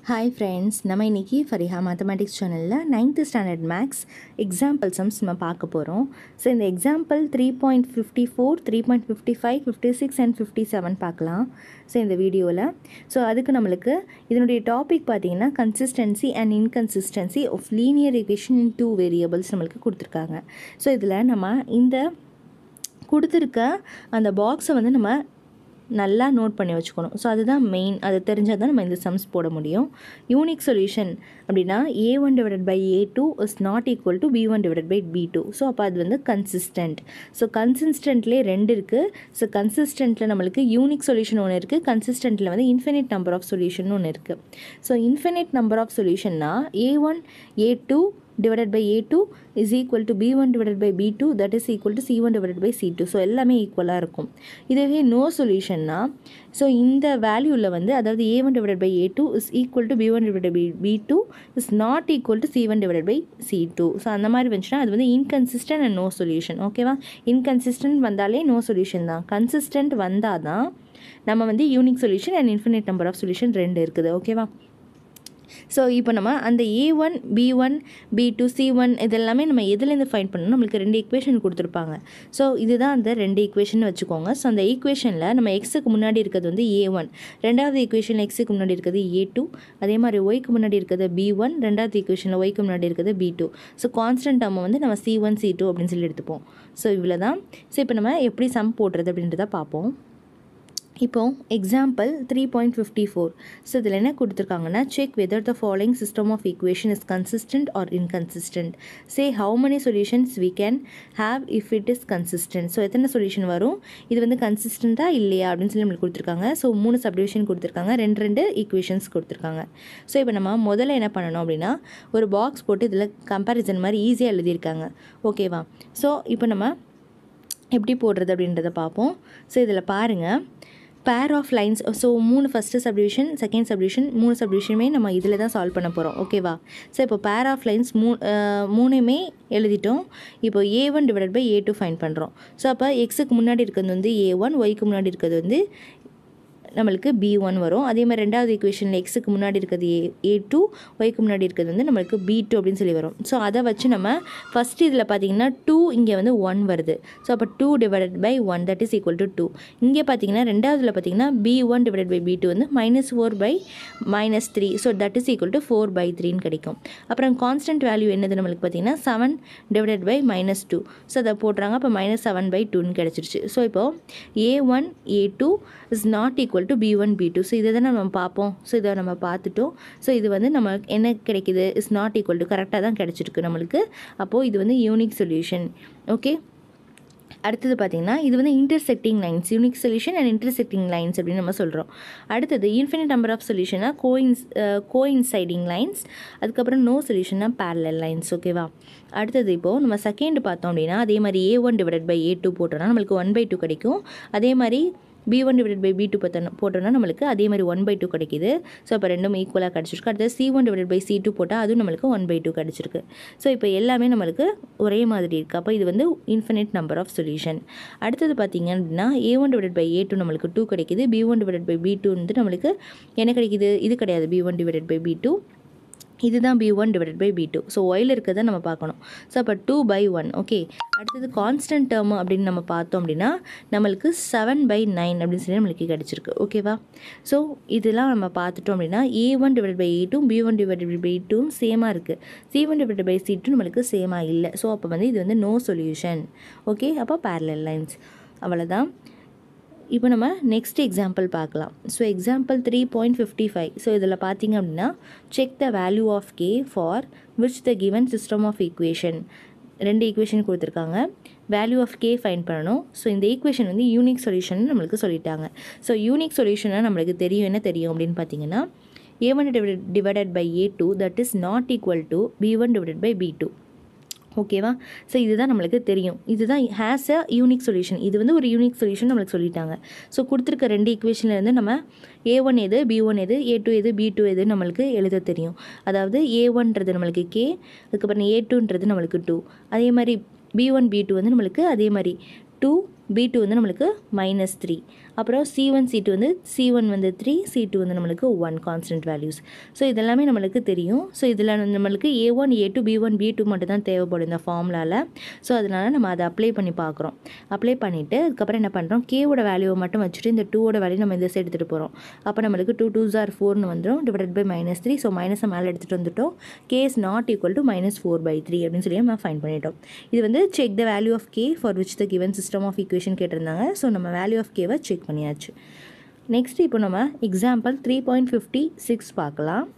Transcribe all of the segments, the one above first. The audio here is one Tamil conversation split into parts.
ஹாய் ஃப்ரெண்ட்ஸ் நம்ம இன்றைக்கி ஃபரிஹா மேத்தமெட்டிக்ஸ் சேனலில் ninth standard maths example sums நம்ம பார்க்க போகிறோம் ஸோ இந்த example three point fifty four three point fifty five fifty six and fifty seven பார்க்கலாம் ஸோ இந்த வீடியோவில் ஸோ அதுக்கு நம்மளுக்கு இதனுடைய டாபிக் பார்த்தீங்கன்னா consistency and inconsistency of linear equation in two variables நம்மளுக்கு கொடுத்துருக்காங்க ஸோ இதில் நம்ம இந்த கொடுத்துருக்க அந்த பாக்ஸை வந்து நம்ம நல்லா நோட் பண்ணி வச்சுக்கணும் ஸோ அதுதான் மெயின் அது தெரிஞ்சால் தான் நம்ம இந்த சம்ஸ் போட முடியும் யூனிக் சொல்யூஷன் அப்படின்னா ஏ one divided by A two is not equal to B one divided by B two so அப்போ அது வந்து கன்சிஸ்டன்ட் ஸோ கன்சிஸ்டன்ட்லேயே ரெண்டு இருக்குது ஸோ கன்சிஸ்டன்ட்டில் நம்மளுக்கு யூனிக் சொல்யூஷன் ஒன்று இருக்குது கன்சிஸ்டன்ட்டில் வந்து இன்ஃபினிட் நம்பர் ஆஃப் சொல்யூஷன் ஒன்று இருக்குது ஸோ இன்ஃபினிட் நம்பர் ஆஃப் சொல்யூஷன்னா a one A two divided by a2 is equal to b1 divided by b2 that is equal to c1 divided by c2 so எல்லாமே ஈக்குவலாக இருக்கும் இதுவே நோ சொல்யூஷன்னா ஸோ இந்த வேல்யூவில் வந்து அதாவது a1 divided by a2 is equal to b1 divided by b2 is not equal to c1 divided by c2 so அந்த மாதிரி வந்துச்சுன்னா அது வந்து இன்கன்சிஸ்டன்ட் அண்ட் நோ சொல்யூஷன் ஓகேவா இன்கன்சிஸ்டன்ட் வந்தாலே நோ சொல்யூஷன் தான் கன்சிஸ்டன்ட் வந்தால் தான் நம்ம வந்து unique solution and infinite number of solution ரெண்டு இருக்குது ஓகேவா ஸோ இப்போ நம்ம அந்த a one b one B two c one இதெல்லாமே நம்ம எதுலேருந்து ஃபைண்ட் பண்ணணும் நம்மளுக்கு ரெண்டு ஈக்குவேஷன் கொடுத்துருப்பாங்க ஸோ இதுதான் அந்த ரெண்டு ஈக்குவேஷன் வச்சுக்கோங்க ஸோ அந்த ஈக்குவேஷனில் நம்ம எக்ஸுக்கு முன்னாடி இருக்கிறது வந்து ஏ ஒன் ரெண்டாவது ஈக்குவேஷனில் எக்ஸுக்கு முன்னாடி இருக்கிறது ஏ டூ அதே மாதிரி ஒய்க்கு முன்னாடி இருக்கிறது பி ஒன் ரெண்டாவது ஈக்குவேஷனில் ஒய்க்கு முன்னாடி இருக்கிறது பி டூ ஸோ கான்ஸ்டன்ட் நம்ம வந்து நம்ம சி ஒன் சி டூ அப்படின்னு சொல்லி எடுத்துப்போம் ஸோ இவ்வளோ தான் ஸோ இப்போ நம்ம எப்படி சம் போடுறது அப்படின்றத பார்ப்போம் இப்போ example three point fifty four so இதில் என்ன கொடுத்துருக்காங்கன்னா check whether the following system of equation is consistent or inconsistent say how many solutions we can have if it is consistent so எத்தனை சொல்யூஷன் வரும் இது வந்து கன்சிஸ்டண்ட்டாக இல்லையா அப்படின்னு சொல்லி நம்மளுக்கு கொடுத்துருக்காங்க ஸோ மூணு சப்டிவிஷன் கொடுத்துருக்காங்க ரெண்டு ரெண்டு ஈக்குவேஷன்ஸ் கொடுத்துருக்காங்க ஸோ இப்போ நம்ம முதல்ல என்ன பண்ணணும் அப்படின்னா ஒரு பாக்ஸ் போட்டு இதில் கம்பேரிசன் மாதிரி ஈஸியாக எழுதியிருக்காங்க ஓகேவா ஸோ இப்போ நம்ம எப்படி போடுறது அப்படின்றத பார்ப்போம் ஸோ இதில் பாருங்கள் பேர் ஆஃப் லைன்ஸ் ஸோ மூணு ஃபஸ்ட்டு சப்டிவிஷன் செகண்ட் சப்டிவிஷன் மூணு சப்டிவிஷனுமே நம்ம இதில் தான் சால்வ் பண்ண போகிறோம் ஓகேவா ஸோ இப்போ பேர் ஆஃப் லைன்ஸ் மூ மூணுமே எழுதிட்டோம் இப்போ a one divided by A two find பண்ணுறோம் ஸோ அப்போ எக்ஸுக்கு முன்னாடி இருக்கிறது வந்து ஏ ஒன் ஒய்க்கு முன்னாடி இருக்கிறது வந்து நம்மளுக்கு பி ஒன் வரும் அதே மாதிரி ரெண்டாவது ஈக்குவேஷனில் எக்ஸுக்கு முன்னாடி இருக்கிறது ஏ ஏ டூ ஒய்க்கு முன்னாடி இருக்கிறது வந்து நம்மளுக்கு பி டூ அப்படின்னு சொல்லி வரும் ஸோ அதை வச்சு நம்ம ஃபஸ்ட் இதில் பார்த்தீங்கன்னா டூ இங்கே வந்து ஒன் வருது ஸோ அப்போ two divided by one that is equal to two இங்கே பார்த்தீங்கன்னா ரெண்டாவதுல பார்த்தீங்கன்னா b one divided by B two வந்து minus four by minus three so that is equal to four by த்ரீன்னு கிடைக்கும் அப்புறம் கான்ஸ்டன்ட் வேல்யூ என்னது நம்மளுக்கு பார்த்தீங்கன்னா seven divided by minus two so அதை போட்டுறாங்க அப்போ மைனஸ் செவன் பை டூன்னு கிடச்சிருச்சு ஸோ இப்போது a one A two is not equal to B one B two so இதை தான் நம்ம பார்ப்போம் ஸோ இதை நம்ம பார்த்துட்டோம் ஸோ இது வந்து நம்ம என்ன கிடைக்குது இஸ் நாட் ஈக்குவல் டு கரெக்டாக தான் கிடச்சிருக்கு நம்மளுக்கு அப்போது இது வந்து யூனிக் சொல்யூஷன் ஓகே அடுத்தது பார்த்திங்கன்னா இது வந்து intersecting lines unique solution and intersecting lines அப்படின்னு நம்ம சொல்கிறோம் அடுத்தது இன்ஃபினிட் நம்பர் ஆஃப் சொல்யூஷனாக கோயின்ஸ் கோயின்சைடிங் லைன்ஸ் அதுக்கப்புறம் நோ சொல்யூஷனாக பேரலல் லைன்ஸ் ஓகேவா அடுத்தது இப்போது நம்ம செகண்ட் பார்த்தோம் அப்படின்னா அதே மாதிரி A one divided by A two போட்டோம்னா நம்மளுக்கு ஒன் பை டூ கிடைக்கும் அதே மாதிரி B one divide by B two பார்த்தோம் போட்டோம்னா நம்மளுக்கு அதே மாதிரி ஒன் பை டூ கிடைக்கிது ஸோ அப்போ ரெண்டும் ஈக்குவலாக கிடச்சிருக்கு அடுத்தது C one divide by C two போட்டால் அதுவும் நம்மளுக்கு ஒன் பை டூ கிடச்சிருக்கு ஸோ இப்போ எல்லாமே நம்மளுக்கு ஒரே மாதிரி இருக்குது அப்போ இது வந்து இன்ஃபினிட் நம்பர் ஆஃப் சொல்யூஷன் அடுத்தது பார்த்திங்க அப்படின்னா ஏ one divide by A two நம்மளுக்கு டூ கிடைக்கிது B one divide by B two வந்து நம்மளுக்கு என்ன கிடைக்கிது இது கிடையாது B one divide by B two இதுதான் B one divided by B two so while இருக்கிறத நம்ம பார்க்கணும் ஸோ அப்போ டூ பை ஒன் ஓகே அடுத்தது கான்ஸ்டன்ட் டேர்ம் அப்படின்னு நம்ம பார்த்தோம் அப்படின்னா நம்மளுக்கு செவன் பை நைன் அப்படின்னு சொல்லி நம்மளுக்கு கிடச்சிருக்கு ஓகேவா ஸோ இதெல்லாம் நம்ம பார்த்துட்டோம் அப்படின்னா ஏ one divide by A two B one divide by B two சேமாக இருக்குது C one divide by C two நம்மளுக்கு சேமாக இல்லை ஸோ அப்போ வந்து இது வந்து நோ சொல்யூஷன் ஓகே அப்போ பேரலல் லைன்ஸ் அவ்வளோதான் இப்போ நம்ம நெக்ஸ்ட் எக்ஸாம்பிள் பார்க்கலாம் so example three point fifty five so இதில் பார்த்தீங்க அப்படின்னா check the value of K for which the given system of equation ரெண்டு ஈக்குவேஷன் கொடுத்துருக்காங்க வேல்யூ ஆஃப் கே ஃபைன் பண்ணணும் ஸோ இந்த ஈக்குவேஷன் வந்து யூனிக் சொல்யூஷன் நம்மளுக்கு சொல்லிட்டாங்க ஸோ யூனிக் சொல்யூஷனாக நம்மளுக்கு தெரியும் என்ன தெரியும் அப்படின்னு பார்த்தீங்கன்னா A one divided by A two that is not equal to B one divided by B two ஓகேவா ஸோ இதுதான் நம்மளுக்கு தெரியும் இதுதான் ஹேஸ் அ யூனிக் சொல்யூஷன் இது வந்து ஒரு யூனிக் சொல்யூஷன் நம்மளுக்கு சொல்லிட்டாங்க ஸோ கொடுத்துருக்க ரெண்டு ஈக்குவேஷன்லேருந்து நம்ம ஏ ஒன் எது பி ஒன் எது ஏ டூ எது பி டூ எது நம்மளுக்கு எழுத தெரியும் அதாவது ஏ ஒன்றது நம்மளுக்கு கே அதுக்கப்புறம் ஏ டூன்றது நம்மளுக்கு டூ அதே மாதிரி பி ஒன் பி டூ வந்து நம்மளுக்கு அதே மாதிரி டூ பி டூ வந்து நம்மளுக்கு மைனஸ் த்ரீ அப்புறம் சி ஒன் சி டூ வந்து சி ஒன் வந்து த்ரீ சி டூ வந்து நம்மளுக்கு ஒன் கான்ஸ்டன்ட் வேல்யூஸ் ஸோ இதெல்லாமே நம்மளுக்கு தெரியும் ஸோ இதில் நம்மளுக்கு A one A two B one B two மட்டும் தான் தேவைப்படும் இந்த ஃபார்முலாவில் ஸோ அதனால் நம்ம அதை அப்ளை பண்ணி பார்க்குறோம் அப்ளை பண்ணிவிட்டு அதுக்கப்புறம் என்ன பண்ணுறோம் கேவோட வேல்யூவை மட்டும் வச்சுட்டு இந்த டூவோட வேல்யூ நம்ம இந்த சைடு எடுத்துகிட்டு போகிறோம் அப்போ நம்மளுக்கு டூ டூ ஜார் ஃபோர்னு வந்துடும் divide by minus three so மைனஸை மேலே எடுத்துகிட்டு வந்துட்டோம் K is not equal to minus four by three அப்படின்னு சொல்லி நம்ம ஃபைன் பண்ணிட்டோம் இது வந்து check the value of K for which the given system of equation கேட்டிருந்தாங்க ஸோ நம்ம வேல்யூ ஆஃப் கேவை செக் பண்ணியாச்சு நெக்ஸ்ட் இப்போ நம்ம example three point fifty six பார்க்கலாம்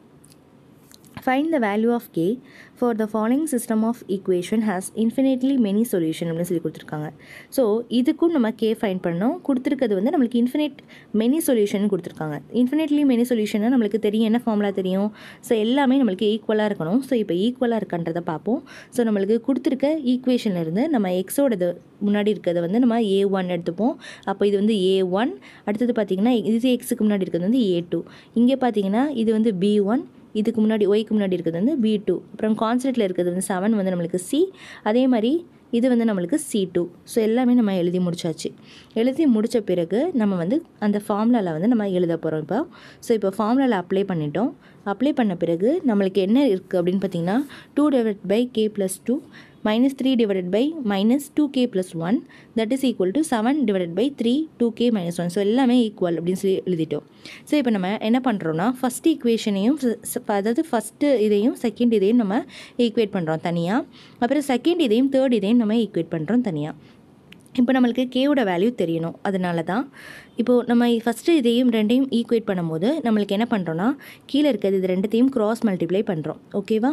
find the value of K for the following system of equation has infinitely many solution அப்படின்னு சொல்லி கொடுத்துருக்காங்க ஸோ இதுக்கும் நம்ம கே ஃபைன் பண்ணோம் கொடுத்துருக்கிறது வந்து நம்மளுக்கு இன்ஃபினிட் மெனி சொல்யூஷன் கொடுத்துருக்காங்க இன்ஃபினிட்லி மெனி சொல்யூஷன்னா நம்மளுக்கு தெரியும் என்ன ஃபார்முலா தெரியும் ஸோ எல்லாமே நம்மளுக்கு ஈக்குவலாக இருக்கணும் ஸோ இப்போ ஈக்குவலாக இருக்கான்றதை பார்ப்போம் ஸோ நம்மளுக்கு கொடுத்துருக்க ஈக்குவேஷன்லேருந்து நம்ம எக்ஸோடது முன்னாடி இருக்கிறத வந்து நம்ம ஏ ஒன் எடுத்துப்போம் அப்போ இது வந்து ஏ ஒன் அடுத்தது பார்த்திங்கன்னா இது எக்ஸுக்கு முன்னாடி இருக்கிறது வந்து ஏ டூ இங்கே பார்த்தீங்கன்னா இது வந்து பி ஒன் இதுக்கு முன்னாடி ஒய்க்கு முன்னாடி இருக்கிறது வந்து பி டூ அப்புறம் கான்செப்ட்டில் இருக்கிறது வந்து செவன் வந்து நம்மளுக்கு சி அதே மாதிரி இது வந்து நம்மளுக்கு சி டூ ஸோ எல்லாமே நம்ம எழுதி முடிச்சாச்சு எழுதி முடித்த பிறகு நம்ம வந்து அந்த ஃபார்முலாவில் வந்து நம்ம எழுத போகிறோம் இப்போ ஸோ இப்போ ஃபார்முலாவில் அப்ளை பண்ணிட்டோம் அப்ளை பண்ண பிறகு நம்மளுக்கு என்ன இருக்குது அப்படின்னு பார்த்தீங்கன்னா two divide by K plus two minus three divided by minus two K plus one that is equal to seven divided by three two K minus one so எல்லாமே ஈக்குவல் அப்படின்னு சொல்லி எழுதிட்டோம் ஸோ இப்போ நம்ம என்ன பண்ணுறோன்னா ஃபஸ்ட் ஈக்குவேஷனையும் அதாவது ஃபஸ்ட்டு இதையும் செகண்ட் இதையும் நம்ம ஈக்குவேட் பண்ணுறோம் தனியாக அப்புறம் செகண்ட் இதையும் தேர்ட் இதையும் நம்ம ஈக்குவேட் பண்ணுறோம் தனியாக இப்போ நம்மளுக்கு கேவோட வேல்யூ தெரியணும் அதனால தான் இப்போது நம்ம ஃபஸ்ட்டு இதையும் ரெண்டையும் ஈக்குவேட் பண்ணும்போது நம்மளுக்கு என்ன பண்ணுறோன்னா கீழே இருக்கிறது இது ரெண்டுத்தையும் க்ராஸ் மல்டிப்ளை பண்ணுறோம் ஓகேவா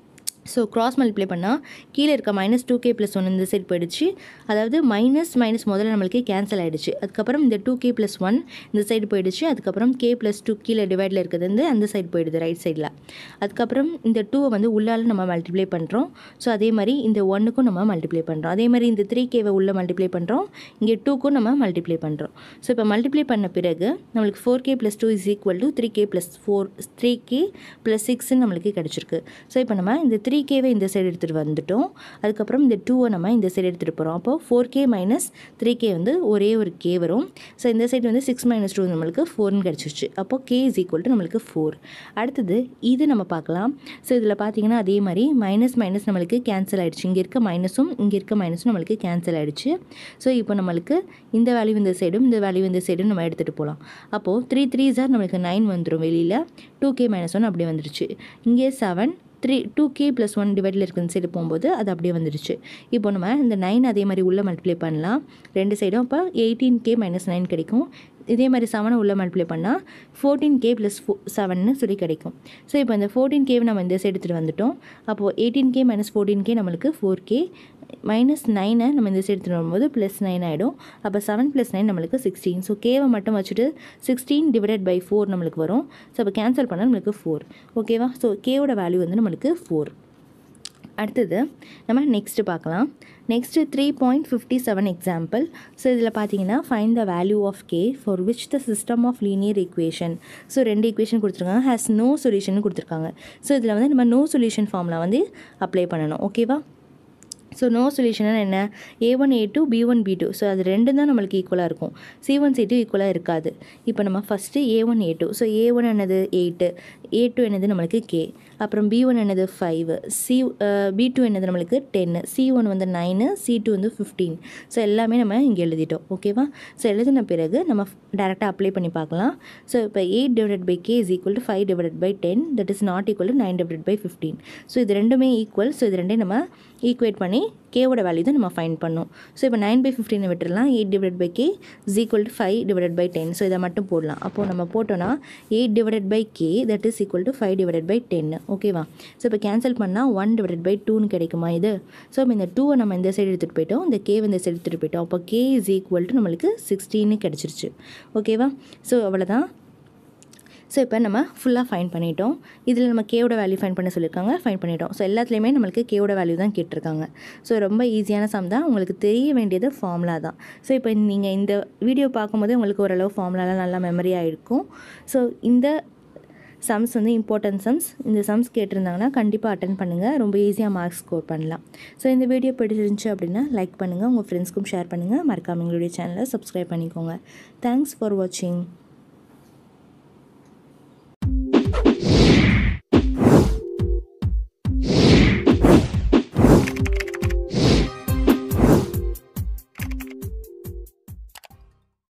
ஸோ க்ராஸ் மல்டிப்ளை பண்ணால் கீழே இருக்க minus two K plus one இந்த சைடு போயிடுச்சு அதாவது மைனஸ் மைனஸ் முதல்ல நம்மளுக்கு கேன்சல் ஆகிடுச்சு அதுக்கப்புறம் இந்த டூ கே ப்ளஸ் ஒன் இந்த சைடு போயிடுச்சு அதுக்கப்புறம் கே ப்ளஸ் டூ கீழே டிவைடில் இருக்கிறது வந்து அந்த சைடு போயிடுது ரைட் சைடில் அதுக்கப்புறம் இந்த டூவை வந்து உள்ளால் நம்ம மல்டிப்ளை பண்ணுறோம் ஸோ அதே மாதிரி இந்த ஒன்றுக்கும் நம்ம மல்டிப்ளை பண்ணுறோம் அதே மாதிரி இந்த த்ரீ கேவை உள்ளே மல்டிப்ளை பண்ணுறோம் இங்கே டூக்கும் நம்ம மல்டிப்ளை பண்ணுறோம் ஸோ இப்போ மல்டிப்ளை பண்ண பிறகு நம்மளுக்கு four K plus two is equal to three K plus four three K plus சிக்ஸ்ன்னு நம்மளுக்கு கிடச்சிருக்கு ஸோ இப்போ நம்ம இந்த த்ரீ கேவை இந்த சைடு எடுத்துகிட்டு வந்துட்டோம் அதுக்கப்புறம் இந்த டூவை நம்ம இந்த சைடு எடுத்துகிட்டு போகிறோம் அப்போது four K minus three K வந்து ஒரே ஒரு கே வரும் ஸோ இந்த சைடு வந்து சிக்ஸ் மைனஸ் டூ நம்மளுக்கு ஃபோர்னு கிடச்சிருச்சு அப்போது கே இஸ் ஈக்குவல் டு நம்மளுக்கு ஃபோர் அடுத்தது இது நம்ம பார்க்கலாம் ஸோ இதில் பார்த்தீங்கன்னா அதே மாதிரி மைனஸ் மைனஸ் நம்மளுக்கு கேன்சல் ஆகிடுச்சு இங்கே இருக்க மைனஸும் இங்கே இருக்க மைனஸும் நம்மளுக்கு கேன்சல் ஆகிடுச்சு ஸோ இப்போ நம்மளுக்கு இந்த வேல்யூ இந்த சைடும் இந்த வேல்யூ இந்த சைடும் நம்ம எடுத்துகிட்டு போகலாம் அப்போது த்ரீ த்ரீ சார் நம்மளுக்கு நைன் வந்துடும் வெளியில் டூ கே மைனஸ் ஒன் அப்படியே வந்துருச்சு இங்கே seven three two K plus one டிவைடில் இருக்கிற சைடு போகும்போது அது அப்படியே வந்துடுச்சு இப்போ நம்ம இந்த நைன் அதே மாதிரி உள்ளே மல்டிப்ளை பண்ணலாம் ரெண்டு சைடும் அப்போ எயிட்டீன் கே மைனஸ் நைன் கிடைக்கும் இதே மாதிரி செவனை உள்ளே மல்டிப்ளை பண்ணால் ஃபோர்டீன் கே ப்ளஸ் ஃபோ செவன்னு சொல்லி கிடைக்கும் ஸோ இப்போ இந்த ஃபோர்டீன் கேவை நம்ம இந்த சைடு எடுத்துகிட்டு வந்துட்டோம் அப்போது eighteen K minus fourteen K நம்மளுக்கு ஃபோர் கே மைனஸ் நைனை நம்ம இந்த சைடு எடுத்துகிட்டு வரும்போது ப்ளஸ் நைன் ஆகிடும் அப்போ செவன் ப்ளஸ் நைன் நம்மளுக்கு சிக்ஸ்டீன் ஸோ கேவை மட்டும் வச்சுட்டு சிக்ஸ்டீன் டிவைடட் பை ஃபோர் நம்மளுக்கு வரும் ஸோ அப்போ கேன்சல் பண்ணால் நம்மளுக்கு ஃபோர் ஓகேவா ஸோ கேவோட வேல்யூ வந்து நம்மளுக்கு ஃபோர் அடுத்தது நம்ம நெக்ஸ்ட்டு பார்க்கலாம் next three point fifty seven example so இதில் பார்த்தீங்கன்னா find the value of K for which the system of linear equation so ரெண்டு ஈக்குவேஷன் கொடுத்துருக்காங்க ஹேஸ் நோ சொல்யூஷன் கொடுத்துருக்காங்க ஸோ இதில் வந்து நம்ம நோ சொல்யூஷன் ஃபார்மில் வந்து அப்ளை பண்ணணும் ஓகேவா ஸோ நோ சொல்யூஷன் என்ன A one A two B one B two so அது ரெண்டு தான் நம்மளுக்கு ஈக்குவலாக இருக்கும் சி ஒன் சி டூ ஈக்குவலாக இருக்காது இப்போ நம்ம first A one A two so A one என்னது எயிட்டு ஏ டூ என்னது நம்மளுக்கு கே அப்புறம் பி ஒன் என்னது ஃபைவ் சி பி டூ என்னது நம்மளுக்கு டென்னு சி ஒன் வந்து நைனு சி டூ வந்து ஃபிஃப்டீன் ஸோ எல்லாமே நம்ம இங்கே எழுதிட்டோம் ஓகேவா ஸோ எழுதின பிறகு நம்ம டேரெக்டாக அப்ளை பண்ணி பார்க்கலாம் ஸோ இப்போ eight divided by K is equal to five divided by ten that is not equal to nine divided by fifteen so இது ரெண்டுமே ஈக்குவல் ஸோ இது ரெண்டையும் நம்ம ஈக்குவேட் பண்ணி கேவோட வேல்யூ தான் நம்ம ஃபைன் பண்ணோம் ஸோ இப்போ நைன் பை ஃபிஃப்டீனை விட்டுடலாம் eight divide by K is equal to five divide by ten so இதை மட்டும் போடலாம் அப்போது நம்ம போட்டோன்னா eight divide by K that is equal to five divide by டென்னு ஓகேவா ஸோ இப்போ கேன்சல் பண்ணால் ஒன் டிவைட் பை டூன்னு கிடைக்குமா இது ஸோ இப்போ இந்த டூவை நம்ம இந்த சைடு எடுத்துகிட்டு போயிட்டோம் இந்த கே இந்த சைடு எடுத்துகிட்டு போயிட்டோம் அப்போ கே இஸ் ஈக்குவல் டு நம்மளுக்கு சிக்ஸ்டீன்னு கிடச்சிருச்சு ஓகேவா ஸோ அவ்வளோதான் ஸோ இப்போ நம்ம ஃபுல்லாக ஃபைன் பண்ணிட்டோம் இதில் நம்ம கேவோட வேல்யூ ஃபைன் பண்ண சொல்லியிருக்காங்க ஃபைன் பண்ணிட்டோம் ஸோ எல்லாத்துலேயுமே நம்மளுக்கு கேவோட வேல்யூ தான் கேட்டிருக்காங்க ஸோ ரொம்ப ஈஸியான சம் தான் உங்களுக்கு தெரிய வேண்டியது ஃபார்முலா தான் ஸோ இப்போ நீங்கள் இந்த வீடியோ பார்க்கும்போது உங்களுக்கு ஓரளவு ஃபார்முலாலாம் நல்லா மெமரி ஆகிருக்கும் ஸோ இந்த சம்ஸ் வந்து இம்பார்ட்டன்ட் சம்ஸ் இந்த சம்ஸ் கேட்டிருந்தாங்கன்னா கண்டிப்பாக அட்டன் பண்ணுங்கள் ரொம்ப ஈஸியாக மார்க்ஸ் ஸ்கோர் பண்ணலாம் ஸோ இந்த வீடியோ பிடிச்சிருந்துச்சு அப்படின்னா லைக் பண்ணுங்கள் உங்கள் ஃப்ரெண்ட்ஸ்க்கும் ஷேர் பண்ணுங்கள் மறக்காம எங்களுடைய சேனலை சப்ஸ்கிரைப் பண்ணிக்கோங்க தேங்க்ஸ் ஃபார் வாட்சிங்